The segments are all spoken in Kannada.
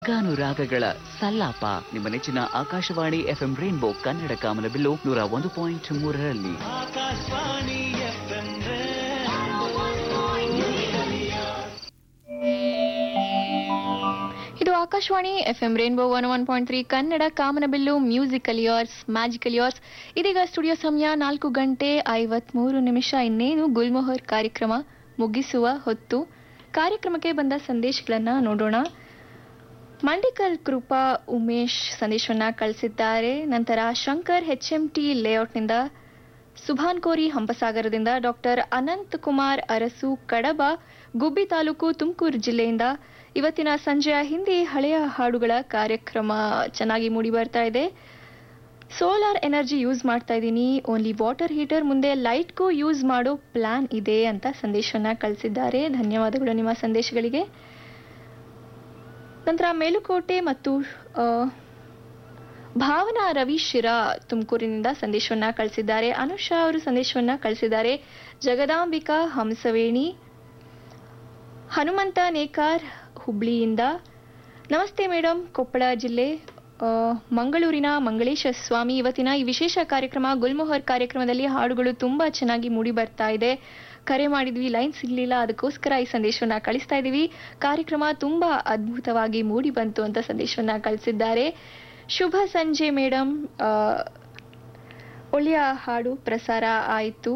ಸೊಗ್ಗಾನುರಾಗಗಳ ಸಲ್ಲಾಪ ನಿಮ್ಮ ನೆಚ್ಚಿನ ಆಕಾಶವಾಣಿ ಎಫ್ಎಂ ರೈನ್ಬೋ ಕನ್ನಡ ಕಾಮನಬಿಲ್ಲು ನೂರ ಒಂದು ಪಾಯಿಂಟ್ ಮೂರರಲ್ಲಿ ಇದು Akashvani F M rainbow one one point three Kannada ಕಾಮನಬಿಲ್ಲು ಮ್ಯೂಸಿಕಲ್ ಇಯರ್ಸ್ ಮ್ಯಾಜಿಕಲ್ ಇಯರ್ಸ್ ಇದೀಗ ಸ್ಟುಡಿಯೋ ಸಮಯ ನಾಲ್ಕು ಗಂಟೆ ಐವತ್ಮೂರು ನಿಮಿಷ ಇನ್ನೇನು ಗುಲ್ಮೊಹರ್ ಕಾರ್ಯಕ್ರಮ ಮುಗಿಸುವ ಹೊತ್ತು ಕಾರ್ಯಕ್ರಮಕ್ಕೆ ಬಂದ ಸಂದೇಶಗಳನ್ನ ನೋಡೋಣ ಮಂಡಿಕಲ್ ಕೃಪಾ ಉಮೇಶ್ ಸಂದೇಶವನ್ನ ಕಳಿಸಿದ್ದಾರೆ ನಂತರ ಶಂಕರ್ ಎಚ್ ಎಂ ಟಿ ಲೇಔಟ್ನಿಂದ ಸುಭಾನ್ ಕೋರಿ ಹಂಪಸಾಗರದಿಂದ ಡಾಕ್ಟರ್ ಅನಂತ್ ಕುಮಾರ್ ಅರಸು ಕಡಬ ಗುಬ್ಬಿ ತಾಲೂಕು ತುಮಕೂರು ಜಿಲ್ಲೆಯಿಂದ ಇವತ್ತಿನ ಸಂಜೆಯ ಹಿಂದಿ ಹಳೆಯ ಹಾಡುಗಳ ಕಾರ್ಯಕ್ರಮ ಚೆನ್ನಾಗಿ ಮೂಡಿ ಬರ್ತಾ ಇದೆ ಸೋಲಾರ್ ಎನರ್ಜಿ ಯೂಸ್ ಮಾಡ್ತಾ ಇದ್ದೀನಿ ಓನ್ಲಿ ವಾಟರ್ ಹೀಟರ್ ಮುಂದೆ ಲೈಟ್ಗೂ ಯೂಸ್ ಮಾಡೋ ಪ್ಲಾನ್ ಇದೆ ಅಂತ ಸಂದೇಶವನ್ನ ಕಳಿಸಿದ್ದಾರೆ ಧನ್ಯವಾದಗಳು ನಿಮ್ಮ ಸಂದೇಶಗಳಿಗೆ ನಂತರ ಮೇಲುಕೋಟೆ ಮತ್ತು ಆ, ಭಾವನಾ ರವಿ ಶಿರಾ ತುಮಕೂರಿನಿಂದ ಸಂದೇಶವನ್ನ ಕಳಿಸಿದ್ದಾರೆ ಅನುಷಾ ಅವರು ಸಂದೇಶವನ್ನ ಕಳಿಸಿದ್ದಾರೆ ಜಗದಾಂಬಿಕಾ ಹಂಸವೇಣಿ ಹನುಮಂತ ನೇಕಾರ್ ಹುಬ್ಳಿಯಿಂದ ನಮಸ್ತೆ ಮೇಡಮ್ ಕೊಪ್ಪಳ ಜಿಲ್ಲೆ ಆ, ಮಂಗಳೂರಿನ ಮಂಗಳೇಶ ಸ್ವಾಮಿ ಇವತ್ತಿನ ಈ ವಿಶೇಷ ಕಾರ್ಯಕ್ರಮ ಗುಲ್ಮೊಹರ್ ಕಾರ್ಯಕ್ರಮದಲ್ಲಿ ಹಾಡುಗಳು ತುಂಬಾ ಚೆನ್ನಾಗಿ ಮೂಡಿ ಬರ್ತಾ ಇದೆ ಕರೆ ಮಾಡಿದ್ವಿ ಲೈನ್ ಸಿಗ್ಲಿಲ್ಲ ಅದಕ್ಕೋಸ್ಕರ ಈ ಸಂದೇಶವನ್ನ ಕಳಿಸ್ತಾ ಇದೀವಿ ಕಾರ್ಯಕ್ರಮ ತುಂಬಾ ಅದ್ಭುತವಾಗಿ ಮೂಡಿ ಬಂತು ಅಂತ ಸಂದೇಶವನ್ನ ಕಳಿಸಿದ್ದಾರೆ ಶುಭ ಸಂಜೆ ಮೇಡಮ್ ಒಳ್ಳೆಯ ಹಾಡು ಪ್ರಸಾರ ಆಯಿತು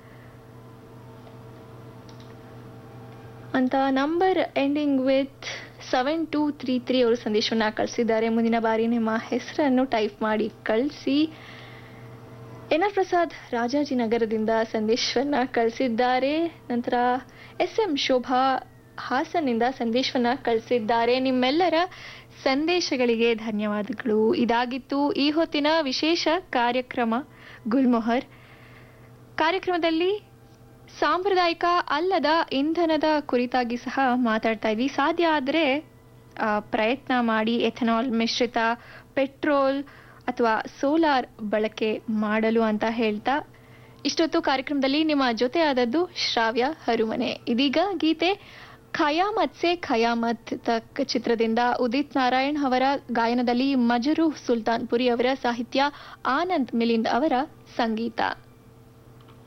ಅಂತ number ending with seven two three three ಅವರು ಸಂದೇಶವನ್ನ ಕಳಿಸಿದ್ದಾರೆ ಮುಂದಿನ ಬಾರಿ ನಿಮ್ಮ ಹೆಸರನ್ನು ಟೈಪ್ ಮಾಡಿ ಕಳಿಸಿ ಎನ್ ಆರ್ ಪ್ರಸಾದ್ ರಾಜಾಜಿನಗರದಿಂದ ಸಂದೇಶವನ್ನ ಕಳಿಸಿದ್ದಾರೆ ನಂತರ ಎಸ್ ಎಂ ಶೋಭಾ ಹಾಸನ್ನಿಂದ ಸಂದೇಶವನ್ನ ಕಳಿಸಿದ್ದಾರೆ ನಿಮ್ಮೆಲ್ಲರ ಸಂದೇಶಗಳಿಗೆ ಧನ್ಯವಾದಗಳು ಇದಾಗಿತ್ತು ಈ ಹೊತ್ತಿನ ವಿಶೇಷ ಕಾರ್ಯಕ್ರಮ ಗುಲ್ಮೊಹರ್ ಕಾರ್ಯಕ್ರಮದಲ್ಲಿ ಸಾಂಪ್ರದಾಯಿಕ ಅಲ್ಲದ ಇಂಧನದ ಕುರಿತಾಗಿ ಸಹ ಮಾತಾಡ್ತಾ ಇದ್ವಿ ಸಾಧ್ಯ ಆದರೆ ಪ್ರಯತ್ನ ಮಾಡಿ ಎಥನಾಲ್ ಮಿಶ್ರಿತ ಪೆಟ್ರೋಲ್ ಅಥವಾ ಸೋಲಾರ್ ಬಳಕೆ ಮಾಡಲು ಅಂತ ಹೇಳ್ತಾ ಇಷ್ಟೊತ್ತು ಕಾರ್ಯಕ್ರಮದಲ್ಲಿ ನಿಮ್ಮ ಜೊತೆ ಆದದ್ದು ಶ್ರಾವ್ಯ ಹರುಮನೆ ಇದೀಗ ಗೀತೆ ಖಯಾಮತ್ ಸೆ ಖಯಾಮತ್ ತಕ್ ಚಿತ್ರದಿಂದ ಉದಿತ್ ನಾರಾಯಣ್ ಅವರ ಗಾಯನದಲ್ಲಿ ಮಜರು ಸುಲ್ತಾನ್ಪುರಿ ಅವರ ಸಾಹಿತ್ಯ ಆನಂದ್ ಮಿಲಿಂದ್ ಅವರ ಸಂಗೀತ